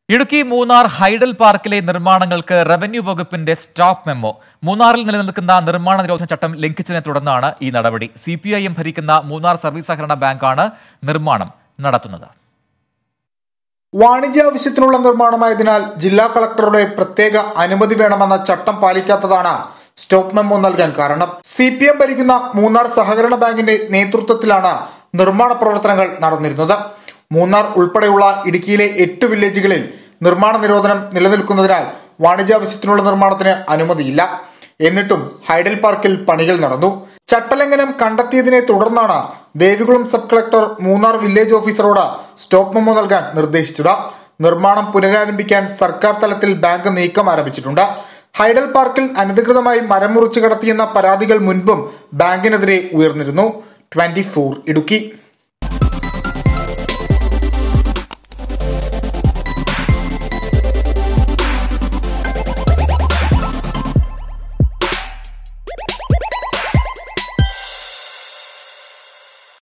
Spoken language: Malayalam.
ഇടുക്കി മൂന്നാർ ഹൈഡൽ പാർക്കിലെ നിർമ്മാണങ്ങൾക്ക് റവന്യൂ വകുപ്പിന്റെ സ്റ്റോപ്പ് മെമ്മോ മൂന്നാറിൽ നിലനിൽക്കുന്ന നിർമ്മാണ നിരോധന ചട്ടം ലംഘിച്ചതിനെ തുടർന്നാണ് ഈ നടപടി സി പി ഐ എം ഭരിക്കുന്ന മൂന്നാർ സർവീസ് സഹകരണ ബാങ്കാണ് നിർമ്മാണം നടത്തുന്നത് വാണിജ്യ ആവശ്യത്തിനുള്ള നിർമ്മാണമായതിനാൽ ജില്ലാ കളക്ടറുടെ പ്രത്യേക അനുമതി വേണമെന്ന ചട്ടം പാലിക്കാത്തതാണ് സ്റ്റോപ്പ് മെമ്മോ നൽകാൻ കാരണം സി പി എം ഭരിക്കുന്ന മൂന്നാർ സഹകരണ ബാങ്കിന്റെ നേതൃത്വത്തിലാണ് നിർമ്മാണ പ്രവർത്തനങ്ങൾ നടന്നിരുന്നത് മൂന്നാർ ഉൾപ്പെടെയുള്ള ഇടുക്കിയിലെ എട്ട് വില്ലേജുകളിൽ നിർമ്മാണ നിരോധനം നിലനിൽക്കുന്നതിനാൽ വാണിജ്യാവശ്യത്തിനുള്ള നിർമ്മാണത്തിന് അനുമതിയില്ല എന്നിട്ടും ഹൈഡൽ പാർക്കിൽ പണികൾ നടന്നു ചട്ടലംഘനം കണ്ടെത്തിയതിനെ തുടർന്നാണ് Devikulam sub collector Munnar village ഓഫീസറോട് സ്റ്റോപ്പ് മെമ്മോ നൽകാൻ നിർദ്ദേശിച്ചത് നിർമ്മാണം പുനരാരംഭിക്കാൻ സർക്കാർ തലത്തിൽ ബാങ്ക് നീക്കം ആരംഭിച്ചിട്ടുണ്ട് ഹൈഡൽ പാർക്കിൽ അനധികൃതമായി മരം മുറിച്ചു കടത്തിയെന്ന പരാതികൾ മുൻപും ബാങ്കിനെതിരെ ഉയർന്നിരുന്നു ട്വന്റി ഇടുക്കി